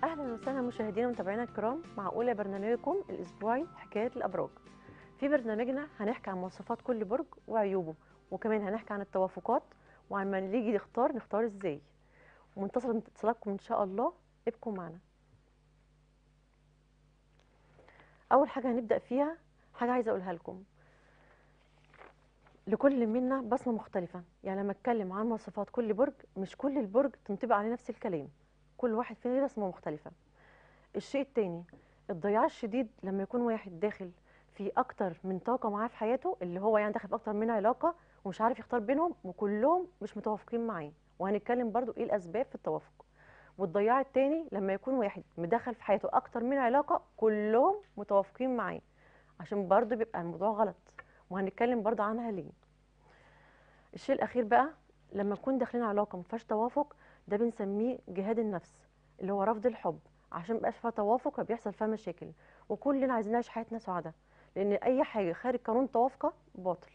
اهلا وسهلا مشاهدينا ومتابعينا الكرام مع اولى برنامجكم الاسبوعي حكايه الابراج في برنامجنا هنحكي عن مواصفات كل برج وعيوبه وكمان هنحكي عن التوافقات وعن ما نيجي نختار نختار ازاي ومنتصر اتصالاتكم ان شاء الله ابقوا معنا اول حاجه هنبدا فيها حاجه عايزه اقولها لكم لكل منا بصمه مختلفه يعني لما اتكلم عن مواصفات كل برج مش كل البرج تنطبق عليه نفس الكلام كل واحد فينا ليه بصمه مختلفه الشيء التاني الضياع الشديد لما يكون واحد داخل في اكتر من طاقه معاه في حياته اللي هو يعني داخل في اكتر من علاقه ومش عارف يختار بينهم وكلهم مش متوافقين معاه وهنتكلم برضو ايه الاسباب في التوافق والضياع التاني لما يكون واحد مدخل في حياته اكتر من علاقه كلهم متوافقين معاه عشان برضو بيبقى الموضوع غلط وهنتكلم برضو عنها ليه الشيء الاخير بقى لما نكون داخلين علاقه مفيهاش توافق ده بنسميه جهاد النفس اللي هو رفض الحب عشان مبقاش فيها توافق فبيحصل فيها مشاكل وكلنا عايزين نعيش حياتنا سعاده لان اي حاجه خارج قانون توافقه باطل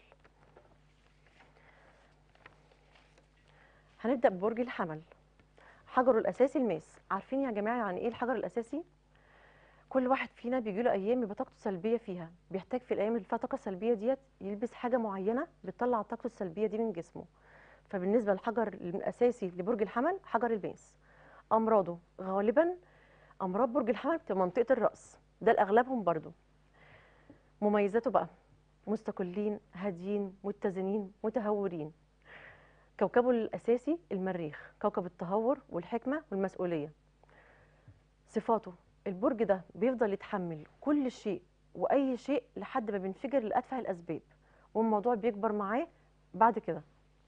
هنبدا ببرج الحمل حجره الاساسي الماس عارفين يا جماعه يعني ايه الحجر الاساسي كل واحد فينا بيجي له ايام يبقى طاقته سلبيه فيها بيحتاج في الايام اللي فيها طاقه سلبيه ديت يلبس حاجه معينه بتطلع طاقته السلبيه دي من جسمه فبالنسبه للحجر الاساسي لبرج الحمل حجر الماس امراضه غالبا امراض برج الحمل بتبقى منطقه الراس ده لاغلبهم برضو مميزاته بقى مستقلين هاديين متزنين متهورين كوكبه الاساسي المريخ كوكب التهور والحكمه والمسؤوليه صفاته البرج ده بيفضل يتحمل كل شيء واي شيء لحد ما بينفجر لاتفه الاسباب والموضوع بيكبر معاه بعد كده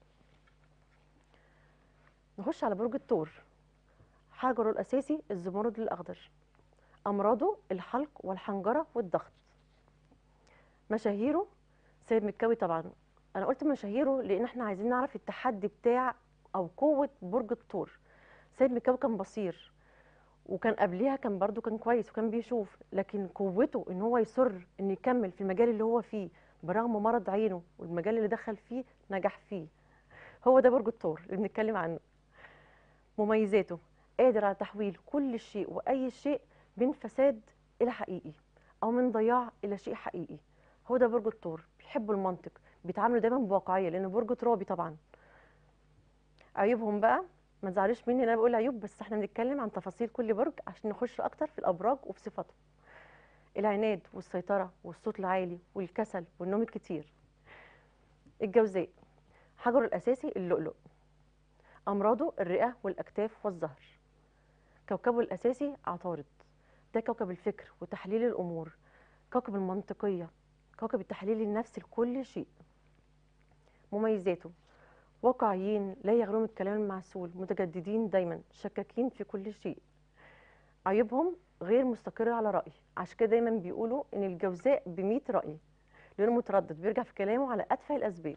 نخش على برج الثور حجره الاساسي الزمرد الاخضر امراضه الحلق والحنجره والضغط مشاهيره سيد مكاوي طبعا انا قلت مشاهيره لان احنا عايزين نعرف التحدي بتاع او قوه برج الثور سيد مكاوي كان بصير وكان قبليها كان برضو كان كويس وكان بيشوف لكن قوته ان هو يصر ان يكمل في المجال اللي هو فيه برغم مرض عينه والمجال اللي دخل فيه نجح فيه هو ده برج الثور اللي بنتكلم عنه مميزاته قادر على تحويل كل شيء واي شيء من فساد الى حقيقي او من ضياع الى شيء حقيقي هو ده برج الثور بيحبوا المنطق بيتعاملوا دايما بواقعيه لان برج ترابي طبعا عيوبهم بقى ما تزعلوش مني ان انا بقول عيوب بس احنا بنتكلم عن تفاصيل كل برج عشان نخش اكتر في الابراج وفي صفاتهم العناد والسيطره والصوت العالي والكسل والنوم الكتير الجوزاء حجره الاساسي اللؤلؤ امراضه الرئه والاكتاف والظهر كوكبه الاساسي عطارد ده كوكب الفكر وتحليل الامور كوكب المنطقيه كوكب التحليل النفسي لكل شيء مميزاته واقعيين لا يغرون الكلام المعسول متجددين دايما شكاكين في كل شيء عيوبهم غير مستقرة على رأي عشان كده دايما بيقولوا ان الجوزاء ب رأي لانه متردد بيرجع في كلامه على اتفه الاسباب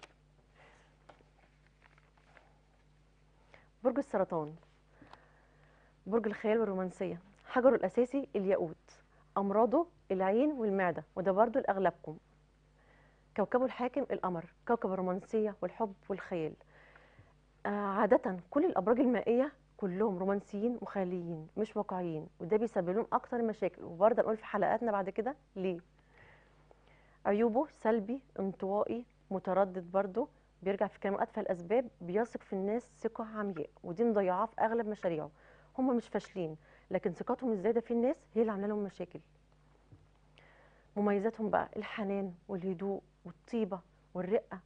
برج السرطان برج الخيال والرومانسية حجره الأساسي الياقوت أمراضه العين والمعدة وده برضو لأغلبكم كوكبه الحاكم القمر كوكب الرومانسية والحب والخيال آه عادة كل الأبراج المائية كلهم رومانسيين وخياليين مش واقعيين وده بيسبب لهم أكتر مشاكل وبرضه نقول في حلقاتنا بعد كده ليه عيوبه سلبي انطوائي متردد برضه بيرجع في كلامه أتفه الأسباب بيثق في الناس ثقة عمياء ودي مضيعاه في أغلب مشاريعه هم مش فاشلين لكن ثقتهم الزايدة في الناس هي اللي عاملة لهم مشاكل مميزاتهم بقى الحنان والهدوء والطيبة والرقة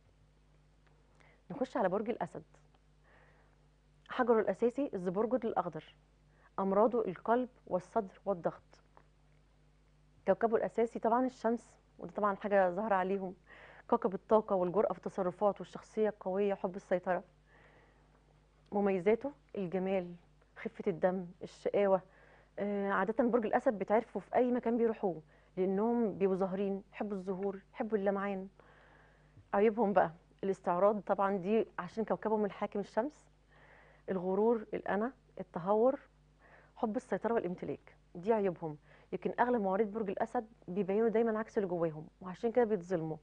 نخش على برج الأسد حجره الأساسي الزبرجد الأخضر أمراضه القلب والصدر والضغط كوكبه الأساسي طبعا الشمس وده طبعا حاجة ظاهرة عليهم كوكب الطاقة والجرأة في التصرفات والشخصية القوية وحب السيطرة مميزاته الجمال خفة الدم الشقاوة آه عادة برج الأسد بيتعرفوا في أي مكان بيروحوه لأنهم بيبقوا ظاهرين يحبوا الظهور يحبوا اللمعان عيوبهم بقى الاستعراض طبعا دي عشان كوكبهم الحاكم الشمس الغرور الأنا التهور حب السيطرة والامتلاك دي عيوبهم لكن أغلب موارد برج الأسد بيبينوا دايما عكس اللي جواهم وعشان كده بيتظلموا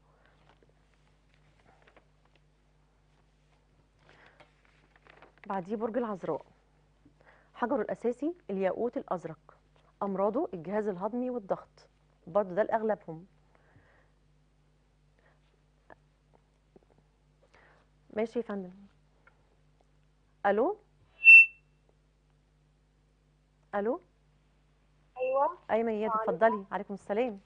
بعديه برج العذراء حجره الاساسي الياقوت الازرق امراضه الجهاز الهضمي والضغط برضو ده لاغلبهم ماشي يا فندم الو الو ايوه اي ميادة وعليكم. اتفضلي عليكم السلام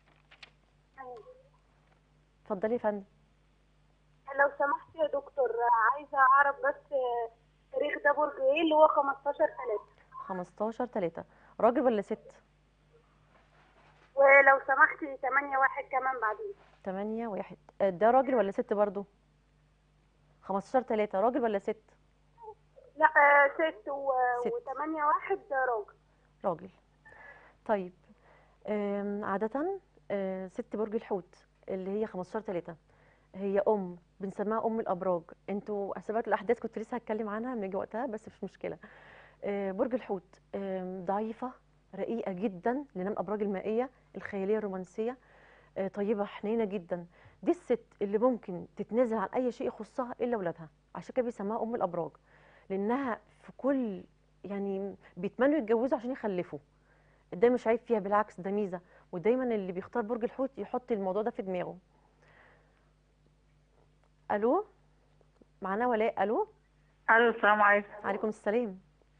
اتفضلي يا فندم لو سمحت يا دكتور عايزه اعرف بس تاريخ ده برج ايه اللي هو 15 3 15 3 راجل ولا ست ولو سمحت 8 واحد كمان بعدين 8 1 ده راجل ولا ست برضو 15 3 راجل ولا ست لا آه، ست و... ست. و8 واحد راجل راجل طيب آم، عادة آه، ست برج الحوت اللي هي 15 3 هي أم بنسميها أم الأبراج انتوا حسابات الأحداث كنت لسه هتكلم عنها لما يجي وقتها بس مش مشكلة آه، برج الحوت آم، ضعيفة رقيقة جدا لأنها من الأبراج المائية الخيالية الرومانسية آه، طيبة حنينة جدا دي الست اللي ممكن تتنازل عن أي شيء يخصها إلا ولادها عشان كده بيسموها أم الأبراج لأنها في كل يعني بيتمنوا يتجوزوا عشان يخلفوا ده مش عيب فيها بالعكس ده ميزه ودايما اللي بيختار برج الحوت يحط الموضوع ده في دماغه الو معانا ولاء الو الو السلام عليكم عليكم السلام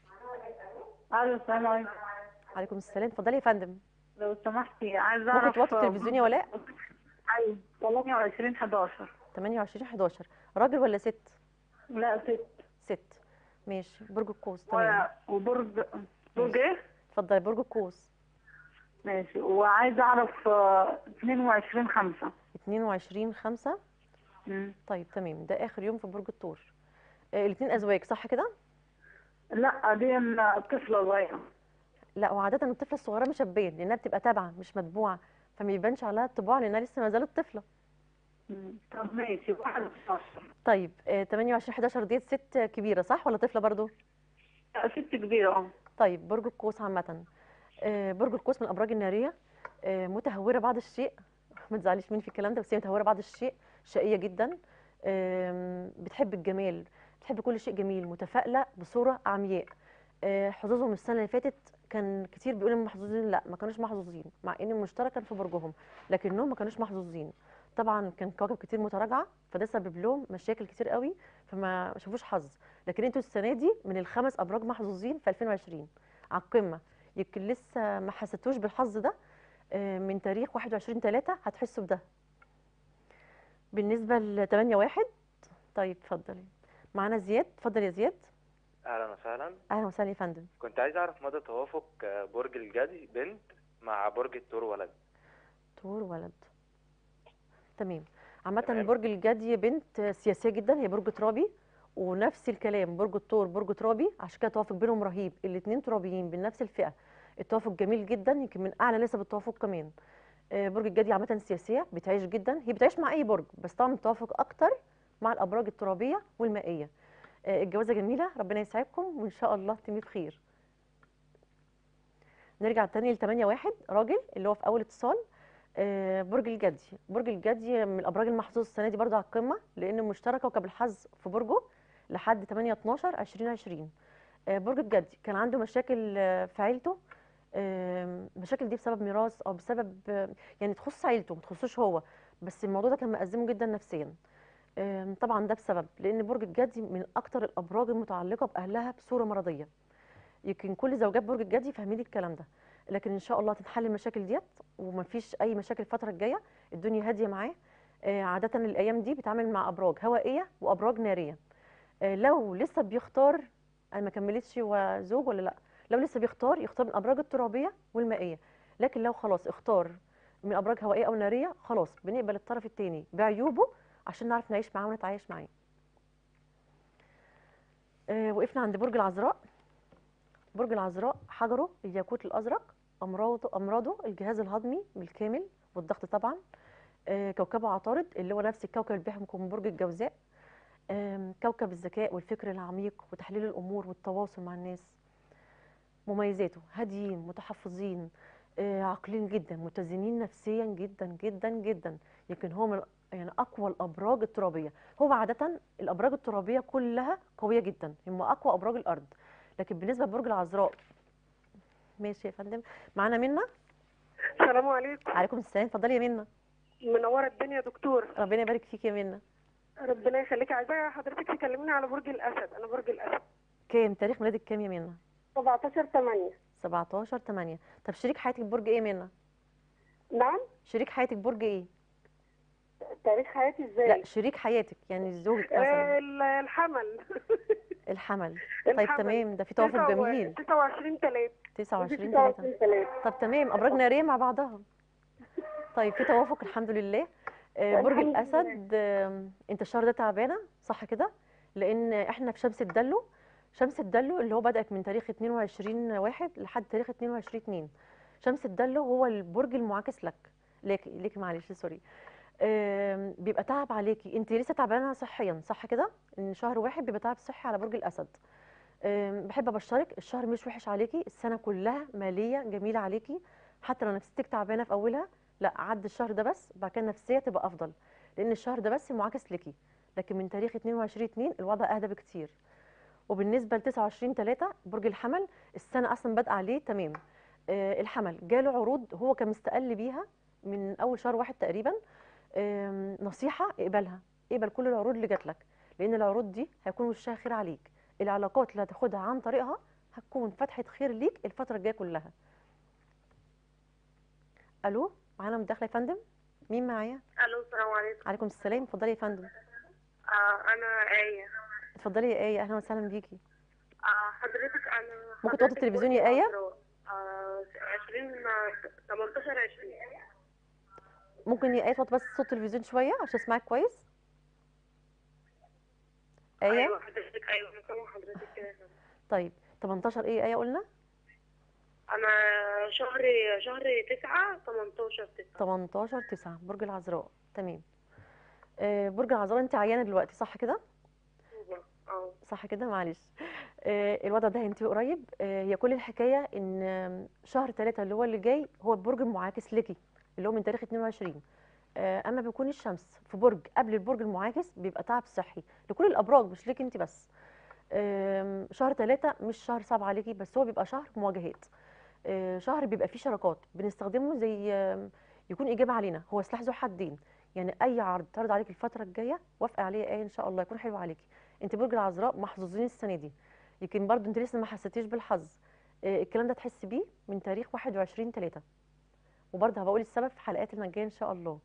الو السلام عليكم عليكم السلام اتفضلي يا فندم لو سمحتي عايزه ممكن اعرف توطي التلفزيون يا ولاء ايوه 28 11 28 11 راجل ولا ست لا ست ست ماشي برج القوس تمام و- وبرج برج ايه اتفضلي برج القوس ماشي وعايزه اعرف آه، 22 5 22 5 طيب تمام ده اخر يوم في برج الثور آه الاثنين ازواج صح كده لا دي طفله صغيره لا وعاده الطفله الصغيره مش هتبان لانها بتبقى تابعه مش متبوعه فما يبانش عليها الطباع لانها لسه ما زالت طفله مم. طب ماشي 11 طيب آه 28 11 ديت ست كبيره صح ولا طفله برضو لا ست كبيره اه طيب برج القوس عامه آه برج القوس من الابراج الناريه آه متهوره بعض الشيء ما تزعليش مني في الكلام ده بس هي متهوره بعض الشيء شقيه جدا آم، بتحب الجمال بتحب كل شيء جميل متفائله بصوره عمياء آه، حظوظهم السنه اللي فاتت كان كتير بيقولوا إنهم محظوظين لا ما كانوش محظوظين مع ان المشترك كان في برجهم لكنهم ما كانوش محظوظين طبعا كان كواكب كتير متراجعه فده سبب لهم مشاكل كتير قوي فما ما شافوش حظ لكن انتوا السنه دي من الخمس ابراج محظوظين في 2020 على القمه يمكن لسه ما حسيتوش بالحظ ده آه، من تاريخ 21 3 هتحسوا بده بالنسبه ل 8 1 طيب اتفضلي معانا زياد اتفضل يا زياد اهلا وسهلا اهلا وسهلا يا فندم كنت عايز اعرف مدى توافق آه، برج الجدي بنت مع برج الثور ولد طور ولد تمام عامة تمام. برج الجدي بنت سياسية جدا هي برج ترابي ونفس الكلام برج الثور برج ترابي عشان كده التوافق بينهم رهيب الاثنين ترابيين بنفس الفئة التوافق جميل جدا يمكن من اعلى نسب التوافق كمان آه، برج الجدي عامة سياسية بتعيش جدا هي بتعيش مع اي برج بس طبعا التوافق اكتر مع الابراج الترابية والمائية آه، الجوازة جميلة ربنا يسعدكم وان شاء الله تتمي بخير نرجع تاني ل 8 1 راجل اللي هو في اول اتصال آه، برج الجدي برج الجدي من الابراج المحظوظه السنه دي برضه على القمه لان مشترك كوكب الحظ في برجه لحد 8 12 2020 آه، برج الجدي كان عنده مشاكل آه، في عيلته آم، المشاكل دي بسبب ميراث او بسبب آه، يعني تخص عيلته ما تخصوش هو بس الموضوع ده كان مأزمه جدا نفسيا آم، طبعا ده بسبب لان برج الجدي من اكتر الابراج المتعلقه باهلها بصوره مرضيه يمكن كل زوجات برج الجدي فاهمين الكلام ده لكن ان شاء الله تتحل المشاكل ديت ومفيش اي مشاكل الفتره الجايه الدنيا هاديه معاه آه، عاده الايام دي بيتعامل مع ابراج هوائيه وابراج ناريه آه، لو لسه بيختار انا ما كملتش هو زوج ولا لا لو لسه بيختار يختار من الابراج الترابيه والمائيه لكن لو خلاص اختار من ابراج هوائيه او ناريه خلاص بنقبل الطرف الثاني بعيوبه عشان نعرف نعيش معاه ونتعايش معاه آه، وقفنا عند برج العذراء برج العذراء حجره الياقوت الازرق امراضه امراضه الجهاز الهضمي بالكامل والضغط طبعا آه، كوكبه عطارد اللي هو نفس الكوكب اللي بيحكم برج الجوزاء آم، كوكب الذكاء والفكر العميق وتحليل الامور والتواصل مع الناس مميزاته هاديين متحفظين آه، عاقلين جدا متزنين نفسيا جدا جدا جدا يمكن هو من يعني اقوى الابراج الترابيه هو عاده الابراج الترابيه كلها قويه جدا هم اقوى ابراج الارض لكن بالنسبه لبرج العذراء ماشي يا فندم معانا منى السلام عليكم عليكم السلام اتفضلي يا منى منوره الدنيا يا دكتور ربنا يبارك فيك يا منى ربنا يخليك عايزه حضرتك تكلميني على برج الاسد انا برج الاسد كام تاريخ ميلادك كام يا منى 17 8 17 8 طب شريك حياتك برج ايه يا منى نعم شريك حياتك برج ايه تاريخ حياتي ازاي لا شريك حياتك يعني زوجك آه، مثلا ال- الحمل الحمل طيب الحمل. تمام ده في توافق جميل 29 3 29 3 29 3 طب تمام ابراج ناريه مع بعضها طيب في توافق الحمد لله آه، برج الحمد الاسد آم، انت الشهر ده تعبانه صح كده لان احنا في شمس الدلو شمس الدلو اللي هو بدأت من تاريخ 22 واحد لحد تاريخ 22 2 شمس الدلو هو البرج المعاكس لك ليك ليك معلش سوري آم، بيبقى تعب عليكي انت لسه تعبانه صحيا صح كده ان شهر واحد بيبقى تعب صحي على برج الاسد آم، بحب ابشرك الشهر مش وحش عليكي السنه كلها ماليه جميله عليكي حتى لو نفسيتك تعبانه في اولها لا عد الشهر ده بس بعد كده النفسيه تبقى افضل لان الشهر ده بس معاكس ليكي لكن من تاريخ 22 2 الوضع اهدى بكتير وبالنسبه ل 29 3 برج الحمل السنه اصلا بادئه عليه تمام آه الحمل جاله عروض هو كان مستقل بيها من اول شهر واحد تقريبا آم، نصيحه اقبلها اقبل كل العروض اللي جات لك لان العروض دي هيكون وشها خير عليك العلاقات اللي هتاخدها عن طريقها هتكون فتحه خير ليك الفتره الجايه كلها الو معانا مداخله يا فندم مين معايا الو السلام عليكم عليكم السلام اتفضلي يا فندم آه انا ايه اتفضلي يا ايه اهلا وسهلا بيكي آه حضرتك انا ممكن توطي التلفزيون يا آية؟ آه 20 18 20 ممكن يا ايه توطي بس صوت التلفزيون شويه عشان اسمعك كويس ايه ايوه حضرتك ايوه انا سامعه حضرتك كده طيب 18 ايه ايه قلنا انا شهر شهر 9 18 9 18 9 برج العذراء تمام آه برج العذراء انت عيانه دلوقتي صح كده اه صح كده معلش آه الوضع ده هينتهي قريب آه هي كل الحكايه ان آم، شهر 3 اللي هو اللي جاي هو البرج المعاكس ليكي اللي هو من تاريخ 22 آه اما بيكون الشمس في برج قبل البرج المعاكس بيبقى تعب صحي لكل الابراج مش ليكي انت بس آم، شهر 3 مش شهر صعب عليكي بس هو بيبقى شهر مواجهات آه، شهر بيبقى فيه شراكات بنستخدمه زي آم، يكون اجابه علينا هو سلاح ذو حدين يعني اي عرض تعرض عليك الفتره الجايه وافقي عليه ايه ان شاء الله يكون حلو عليكي انت برج العذراء محظوظين السنه دي يمكن برضو انت لسه ما حسيتيش بالحظ آه، الكلام ده تحس بيه من تاريخ 21 3 وبرضه هبقول السبب في حلقات الجايه ان شاء الله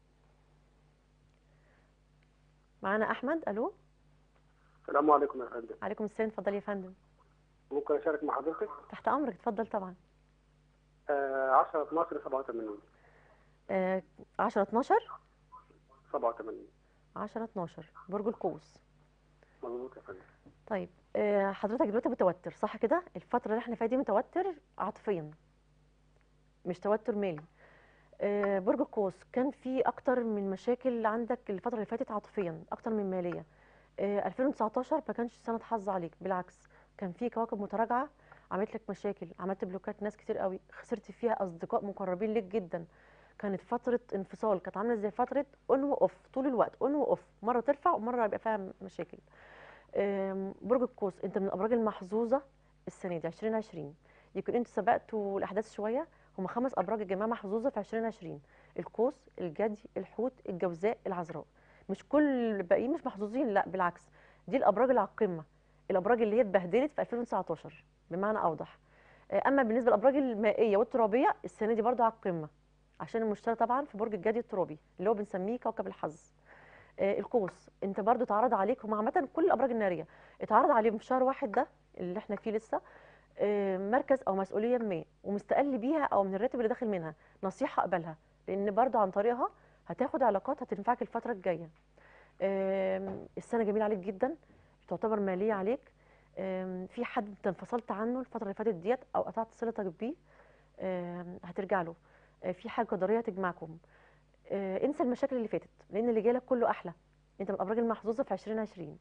معانا احمد الو السلام عليكم يا فندم عليكم السلام اتفضل يا فندم ممكن اشارك مع حضرتك تحت امرك اتفضل طبعا آه 10 12 87 آه 10 12 87 10 12 برج القوس مظبوط يا فندم طيب آه، حضرتك دلوقتي متوتر صح كده الفترة اللي احنا فيها دي متوتر عاطفيا مش توتر مالي آه، برج القوس كان في اكتر من مشاكل عندك الفترة اللي فاتت عاطفيا اكتر من مالية آه، 2019 ما كانش سنة حظ عليك بالعكس كان في كواكب متراجعة عملت لك مشاكل عملت بلوكات ناس كتير قوي خسرت فيها اصدقاء مقربين ليك جدا كانت فترة انفصال كانت عاملة زي فترة اون واوف طول الوقت اون واوف مرة ترفع ومرة يبقى فيها مشاكل آم، برج القوس انت من الابراج المحظوظه السنه دي 2020 يمكن انتوا سبقتوا الاحداث شويه هم خمس ابراج يا جماعه محظوظه في 2020 القوس الجدي الحوت الجوزاء العذراء مش كل الباقيين مش محظوظين لا بالعكس دي الابراج اللي على القمه الابراج اللي هي اتبهدلت في 2019 بمعنى اوضح آه، اما بالنسبه للابراج المائيه والترابيه السنه دي برضو على القمه عشان المشتري طبعا في برج الجدي الترابي اللي هو بنسميه كوكب الحظ آه، القوس انت برضو اتعرض عليك هم عامه كل الابراج الناريه اتعرض عليهم في شهر واحد ده اللي احنا فيه لسه آه، مركز او مسؤوليه ما ومستقل بيها او من الراتب اللي داخل منها نصيحه اقبلها لان برضو عن طريقها هتاخد علاقات هتنفعك الفتره الجايه آم، السنه جميله عليك جدا تعتبر ماليه عليك آم، في حد انت انفصلت عنه الفتره اللي فاتت ديت او قطعت صلتك بيه آم، هترجع له آه، في حاجه قدريه تجمعكم آه، انسى المشاكل اللي فاتت لان اللي جالك كله احلى انت من الابراج المحظوظه في 2020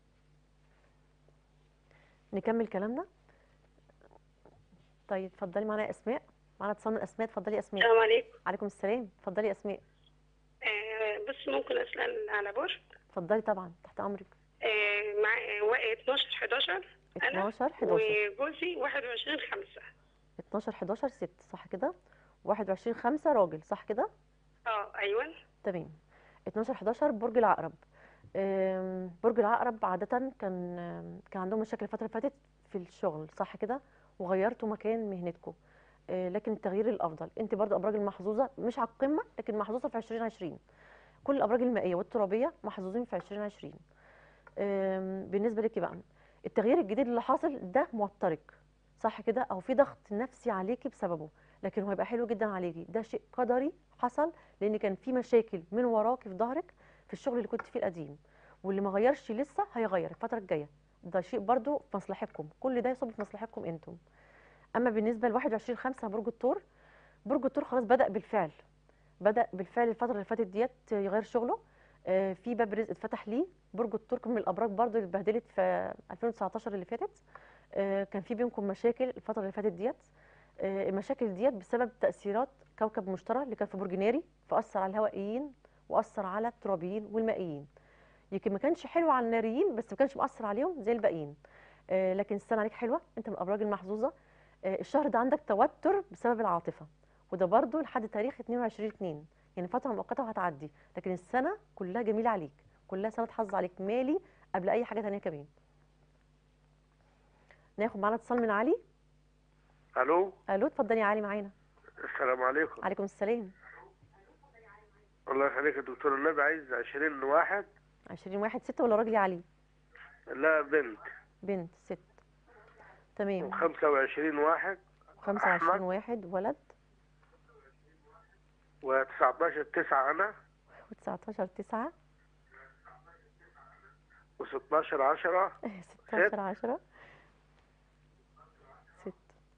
نكمل كلامنا طيب اتفضلي معانا يا اسماء معانا اتصال من اسماء اتفضلي يا اسماء السلام عليكم عليكم السلام اتفضلي يا اسماء آه بس ممكن اسال على برج اتفضلي طبعا تحت امرك آه مع آه 12 11 أنا 12 11 وجوزي 21 5 12 11 ست صح كده 21 5 راجل صح كده اه ايوه تمام 12 11 برج العقرب آم، برج العقرب عادة كان آم، كان عندهم مشاكل الفترة اللي فاتت في الشغل صح كده وغيرتوا مكان مهنتكم آه، لكن التغيير الأفضل انت برضو أبراج المحظوظة مش على القمة لكن محظوظة في 2020 كل الأبراج المائية والترابية محظوظين في 2020 آم، بالنسبة لك بقى التغيير الجديد اللي حاصل ده موترك صح كده أو في ضغط نفسي عليكي بسببه لكن هو هيبقى حلو جدا عليكي ده شيء قدري حصل لان كان في مشاكل من وراكي في ظهرك في الشغل اللي كنت فيه القديم واللي ما غيرش لسه هيغير الفتره الجايه ده شيء برضو في مصلحتكم كل ده يصب في مصلحتكم انتم اما بالنسبه ل 21 5 برج الثور برج الثور خلاص بدا بالفعل بدا بالفعل الفتره اللي فاتت ديت يغير شغله آه، في باب رزق اتفتح ليه برج الثور كان من الابراج برضو اللي اتبهدلت في 2019 اللي فاتت آه، كان في بينكم مشاكل الفتره اللي فاتت ديت آه، المشاكل ديت بسبب تاثيرات كوكب مشتري اللي كان في برج ناري فاثر على الهوائيين واثر على الترابيين والمائيين يمكن ما كانش حلو على الناريين بس ما كانش مأثر عليهم زي الباقيين آه، لكن السنه عليك حلوه انت من الابراج المحظوظه آه، الشهر ده عندك توتر بسبب العاطفه وده برضو لحد تاريخ 22 2 يعني فتره مؤقته وهتعدي لكن السنه كلها جميله عليك كلها سنه حظ عليك مالي قبل اي حاجه تانية كمان ناخد معانا اتصال من علي الو الو اتفضلي يا علي معانا السلام عليكم عليكم السلام الله يخليك يا دكتور النبي عايز 20 واحد 20 واحد ست ولا راجل يا علي لا بنت بنت ست تمام و25 واحد 25 أحمد. واحد ولد و19 9 انا و19 9 و16 10 16 10 ست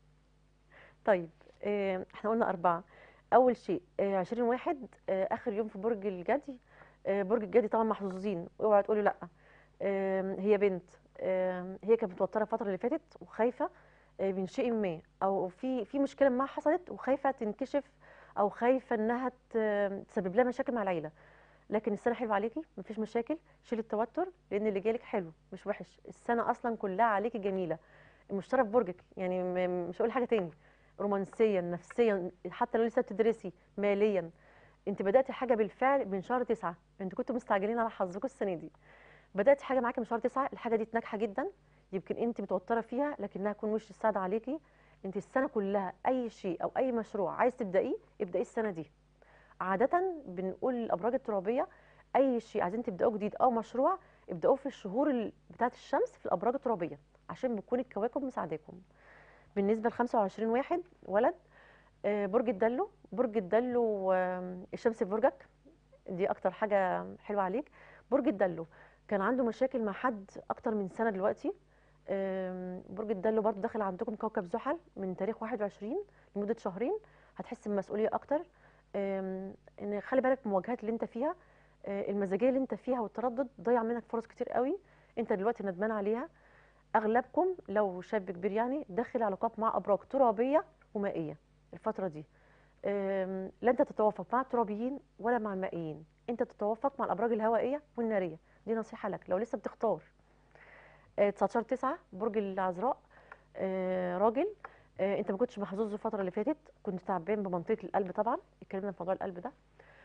طيب آه، احنا قلنا أربعة أول شيء آه، 20 واحد آه، آخر يوم في برج الجدي آه، برج الجدي طبعا محظوظين اوعوا تقولوا لأ آم، هي بنت آم، هي كانت متوترة الفترة اللي فاتت وخايفة آه، من شيء ما أو في في مشكلة ما حصلت وخايفة تنكشف أو خايفة إنها ت- تسبب لها مشاكل مع العيلة لكن السنه حلوه عليكي مفيش مشاكل شيل التوتر لان اللي جالك حلو مش وحش السنه اصلا كلها عليكي جميله المشترك في برجك يعني م- مش هقول حاجه تاني رومانسيا نفسيا حتى لو لسه بتدرسي ماليا انت بداتي حاجه بالفعل من شهر تسعة انتوا كنتوا مستعجلين على حظكم السنه دي بداتي حاجه معاكي من شهر تسعة الحاجه دي ناجحه جدا يمكن انت متوتره فيها لكنها تكون وش السعد عليكي انت السنه كلها اي شيء او اي مشروع عايز تبدايه ابدايه السنه دي عادة بنقول للأبراج الترابية أي شيء عايزين تبدأوه جديد أو مشروع ابدأوه في الشهور ال- بتاعة الشمس في الأبراج الترابية عشان بتكون الكواكب مساعداكم بالنسبة ل 25 واحد ولد آه، برج الدلو برج الدلو آم، الشمس في برجك دي أكتر حاجة حلوة عليك برج الدلو كان عنده مشاكل مع حد أكتر من سنة دلوقتي آم، برج الدلو برضو داخل عندكم كوكب زحل من تاريخ 21 لمدة شهرين هتحس بمسؤولية أكتر آم، ان خلي بالك من المواجهات اللي انت فيها آه، المزاجيه اللي انت فيها والتردد ضيع منك فرص كتير قوي انت دلوقتي ندمان عليها اغلبكم لو شاب كبير يعني داخل علاقات مع ابراج ترابيه ومائيه الفتره دي آم، لا انت تتوافق مع الترابيين ولا مع المائيين انت تتوافق مع الابراج الهوائيه والناريه دي نصيحه لك لو لسه بتختار آه، 19 9 برج العذراء آه، راجل آه، انت ما كنتش محظوظ الفتره اللي فاتت كنت تعبان بمنطقه القلب طبعا اتكلمنا في موضوع القلب ده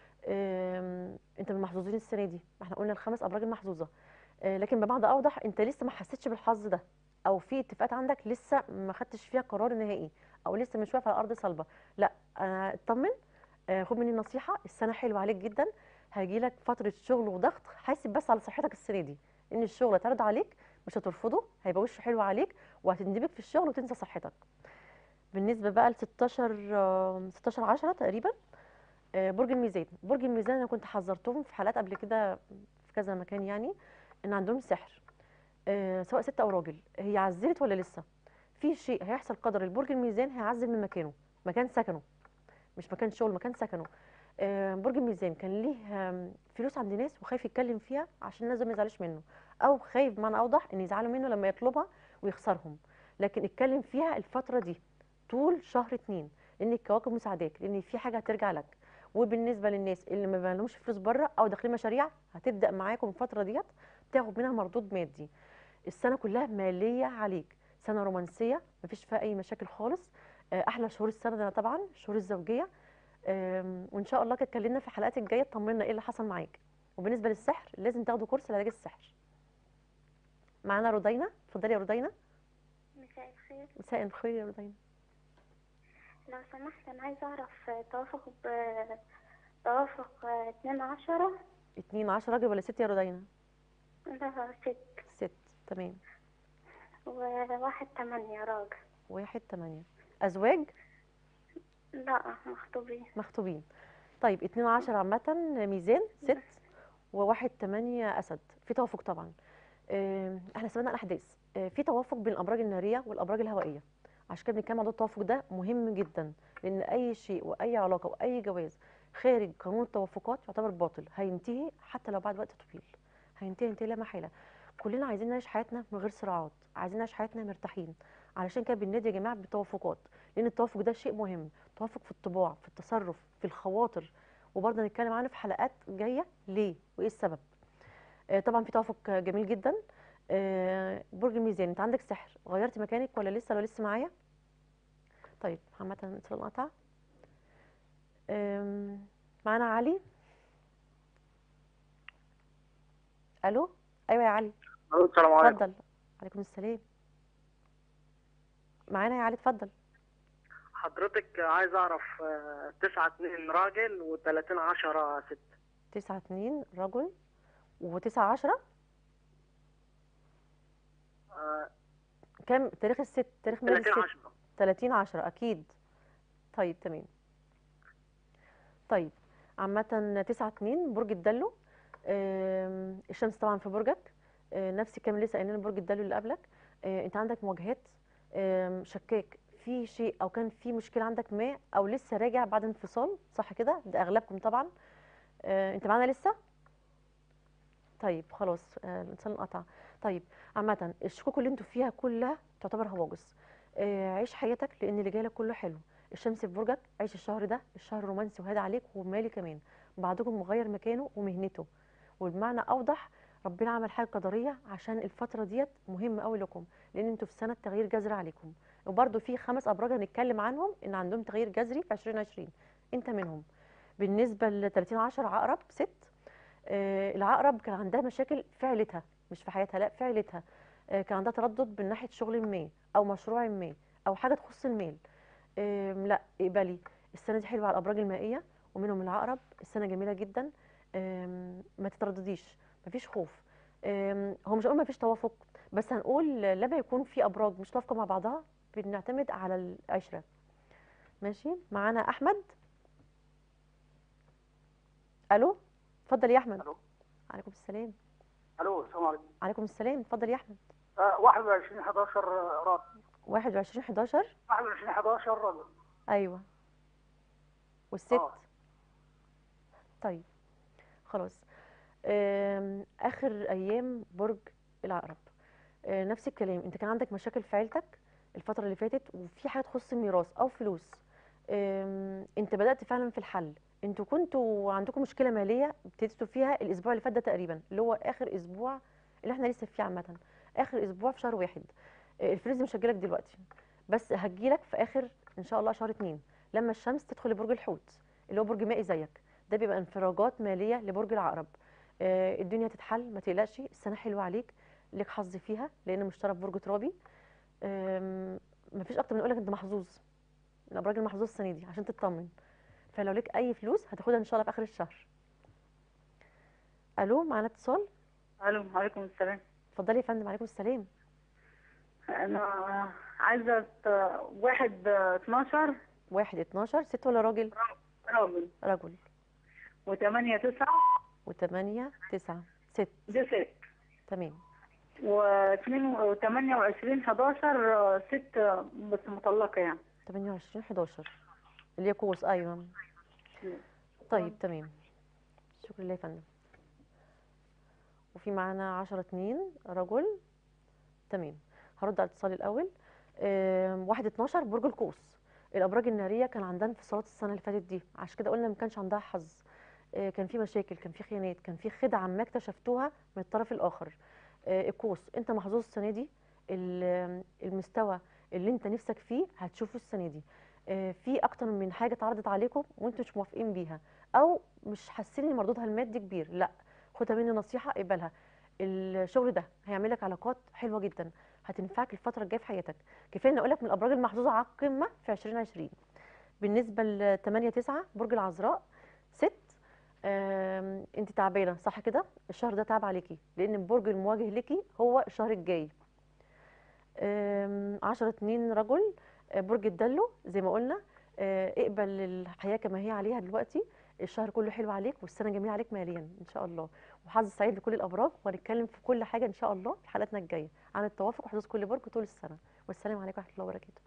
آم، انت من المحظوظين السنه دي ما احنا قلنا الخمس ابراج المحظوظه آه، لكن بمعنى اوضح انت لسه ما حسيتش بالحظ ده او في اتفاقات عندك لسه ما خدتش فيها قرار نهائي او لسه مش واقف على ارض صلبه لا آه، اطمن آه، خد مني نصيحه السنه حلوه عليك جدا هيجي لك فتره شغل وضغط حاسب بس على صحتك السنه دي ان الشغل هتعرض عليك مش هترفضه هيبقى وشه حلو عليك وهتندمج في الشغل وتنسى صحتك بالنسبه بقى ل 16 آه، 16 10 تقريبا آه، برج الميزان برج الميزان انا كنت حذرتهم في حلقات قبل كده في كذا مكان يعني ان عندهم سحر آه، سواء ست او راجل هي عزلت ولا لسه في شيء هيحصل قدر البرج الميزان هيعزل من مكانه مكان سكنه مش مكان شغل مكان سكنه آه، برج الميزان كان ليه آم، فلوس عند ناس وخايف يتكلم فيها عشان الناس دول ما يزعلوش منه او خايف بمعنى اوضح ان يزعلوا منه لما يطلبها ويخسرهم لكن اتكلم فيها الفتره دي طول شهر اتنين لان الكواكب مساعداك لان في حاجه هترجع لك وبالنسبه للناس اللي ما لهمش فلوس بره او داخلين مشاريع هتبدا معاكم الفتره ديت تاخد منها مردود مادي السنه كلها ماليه عليك سنه رومانسيه مفيش فيها اي مشاكل خالص آه، احلى شهور السنه ده طبعا الشهور الزوجيه آم، وان شاء الله كده اتكلمنا في الحلقات الجايه تطمنا ايه اللي حصل معاك وبالنسبه للسحر لازم تاخدوا كورس لعلاج السحر معانا رودينا اتفضلي يا رودينا مساء الخير مساء الخير يا رودينا لو سمحت أنا عايزة أعرف توافق ب توافق اتنين عشرة اتنين عشرة راجل ولا ست يا رودينا ده ست ست تمام وواحد تمانية راجل واحد تمانية أزواج لا مخطوبين مخطوبين طيب اتنين عشرة عامة ميزان ست وواحد تمانية أسد في توافق طبعا آم، احنا سمعنا الأحداث آه، في توافق بين الأبراج النارية والأبراج الهوائية عشان كده بنتكلم عن التوافق ده مهم جدا لأن أي شيء وأي علاقة وأي جواز خارج قانون التوافقات يعتبر باطل هينتهي حتى لو بعد وقت طويل هينتهي ينتهي لا محالة كلنا عايزين نعيش حياتنا من غير صراعات عايزين نعيش حياتنا مرتاحين علشان كده بننادي يا جماعه بالتوافقات لان التوافق ده شيء مهم توافق في الطباع في التصرف في الخواطر وبرضه هنتكلم عنه في حلقات جايه ليه وايه السبب آه، طبعا في توافق آه، جميل جدا آه، برج الميزان انت عندك سحر غيرت مكانك ولا لسه ولا لسه معايا طيب عامه اتصال انقطع آم، معانا علي الو ايوه يا علي الو السلام عليكم اتفضل عليكم السلام معانا يا علي اتفضل حضرتك عايز اعرف آه، تسعة اتنين راجل وتلاتين عشرة ست تسعة اتنين رجل وتسعة عشرة آه، كام تاريخ الست تاريخ ميلاد تلاتين الست عشرة تلاتين عشرة أكيد طيب تمام طيب عامة تسعة اتنين برج الدلو آم، الشمس طبعا في برجك آه، نفس الكلام اللي لسه قايلين برج الدلو اللي قبلك آه، انت عندك مواجهات آم، شكاك في شيء او كان في مشكله عندك ما او لسه راجع بعد انفصال صح كده ده اغلبكم طبعا آه، انت معانا لسه طيب خلاص آه، الانسان انقطع طيب عامة الشكوك اللي انتوا فيها كلها تعتبر هواجس آه، عيش حياتك لان اللي جايلك كله حلو الشمس في برجك عيش الشهر ده الشهر رومانسي وهادي عليك ومالي كمان بعضكم مغير مكانه ومهنته وبمعنى اوضح ربنا عمل حاجه قدريه عشان الفتره ديت مهمه قوي لكم لان انتوا في سنه تغيير جذري عليكم وبرده في خمس ابراج هنتكلم عنهم ان عندهم تغيير جذري في 2020 انت منهم بالنسبه ل 30 10 عقرب ست آه، العقرب كان عندها مشاكل في عيلتها مش في حياتها لا في عيلتها آه، كان عندها تردد من ناحيه شغل ما او مشروع ما او حاجه تخص المال آم، لا اقبلي السنه دي حلوه على الابراج المائيه ومنهم العقرب السنه جميله جدا آم، ما تتردديش مفيش خوف آم، هو مش هنقول مفيش توافق بس هنقول لما يكون في ابراج مش توافقه مع بعضها بنعتمد على العشره ماشي معانا احمد الو اتفضل يا احمد الو عليكم السلام الو السلام عليكم عليكم السلام اتفضل يا احمد آه 21 11 راجل 21 11 21 11 راجل ايوه والست آه. طيب خلاص آم، اخر ايام برج العقرب آه، نفس الكلام انت كان عندك مشاكل في عيلتك الفتره اللي فاتت وفي حاجه تخص الميراث او فلوس آم، انت بدات فعلا في الحل انتوا كنتوا عندكم مشكله ماليه ابتديتوا فيها الاسبوع اللي فات ده تقريبا اللي هو اخر اسبوع اللي احنا لسه فيه عامه اخر اسبوع في شهر واحد آه، الفلوس دي مش هتجيلك دلوقتي بس هتجيلك في اخر ان شاء الله شهر اتنين لما الشمس تدخل لبرج الحوت اللي هو برج مائي زيك ده بيبقى انفراجات ماليه لبرج العقرب آه، الدنيا تتحل ما تقلقش السنه حلوه عليك ليك حظ فيها لان مشترك برج ترابي آم، مفيش اكتر من اقول لك انت محظوظ من الابراج المحظوظ السنه دي عشان تطمن فلو ليك اي فلوس هتاخدها ان شاء الله في اخر الشهر الو معانا اتصال الو عليكم السلام اتفضلي يا فندم عليكم السلام انا عايزه ت- واحد آه، 12 واحد 12 ست ولا راجل راجل رجل وثمانية تسعة وثمانية تسعة ست دي ست تمام واثنين وثمانية وعشرين حداشر آه، ست آه، بس مطلقة يعني 28 11 اللي هي قوس ايوه طيب تمام شكرا لله يا فندم وفي معانا 10 2 رجل تمام هرد على الاتصال الاول آم، واحد 12 برج القوس الابراج الناريه كان عندها انفصالات السنه اللي فاتت دي عشان كده قلنا ما كانش عندها حظ آه، كان في مشاكل كان في خيانات كان في خدعه ما اكتشفتوها من الطرف الاخر آه، القوس انت محظوظ السنه دي ال- المستوى اللي انت نفسك فيه هتشوفه السنه دي آه، في اكتر من حاجه اتعرضت عليكم وانتوا مش موافقين بيها او مش حاسين ان مردودها المادي كبير لا خدها مني نصيحه اقبلها الشغل ده هيعمل لك علاقات حلوه جدا هتنفعك الفتره الجايه في حياتك كفايه ان اقول لك من الابراج المحظوظه على القمه في 2020 بالنسبه ل 8 9 برج العذراء ست آم، انت تعبانه صح كده الشهر ده تعب عليكي لان البرج المواجه ليكي هو الشهر الجاي آم، 10 2 رجل آه، برج الدلو زي ما قلنا آه، اقبل الحياه كما هي عليها دلوقتي الشهر كله حلو عليك والسنه جميله عليك ماليا ان شاء الله وحظ سعيد لكل الابراج وهنتكلم في كل حاجه ان شاء الله في حلقتنا الجايه عن التوافق وحظوظ كل برج طول السنه والسلام عليكم ورحمه الله وبركاته